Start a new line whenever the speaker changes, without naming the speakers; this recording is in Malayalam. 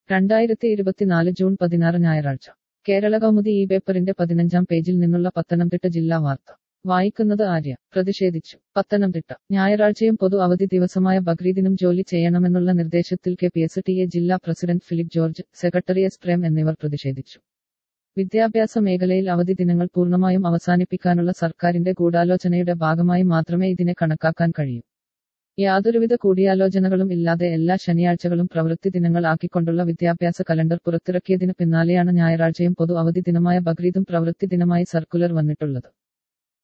രണ്ടായിരത്തി ഇരുപത്തിനാല് ജൂൺ പതിനാറ് ഞായറാഴ്ച കേരള കൗമുദി ഈ പേപ്പറിന്റെ പതിനഞ്ചാം പേജിൽ നിന്നുള്ള പത്തനംതിട്ട ജില്ലാ വാർത്ത വായിക്കുന്നത് ആര്യ പ്രതിഷേധിച്ചു പത്തനംതിട്ട ഞായറാഴ്ചയും പൊതു അവധി ദിവസമായ ബക്രീദിനും ജോലി ചെയ്യണമെന്നുള്ള നിർദ്ദേശത്തിൽ K P S T A ജില്ലാ president Philip George secretary S Prem എന്നിവർ പ്രതിഷേധിച്ചു വിദ്യാഭ്യാസ മേഖലയിൽ അവധി ദിനങ്ങൾ പൂർണ്ണമായും അവസാനിപ്പിക്കാനുള്ള സർക്കാരിന്റെ ഗൂഢാലോചനയുടെ ഭാഗമായി മാത്രമേ ഇതിനെ കണക്കാക്കാൻ കഴിയൂ യാതൊരുവിധ കൂടിയാലോചനകളും ഇല്ലാതെ എല്ലാ ശനിയാഴ്ചകളും പ്രവൃത്തി ദിനങ്ങൾ ആക്കിക്കൊണ്ടുള്ള വിദ്യാഭ്യാസ കലണ്ടർ പുറത്തിറക്കിയതിന് പിന്നാലെയാണ് ഞായറാഴ്ചയും പൊതു അവധി ദിനമായ ബക്രീദും പ്രവൃത്തി ദിനമായി സർക്കുലർ വന്നിട്ടുള്ളത്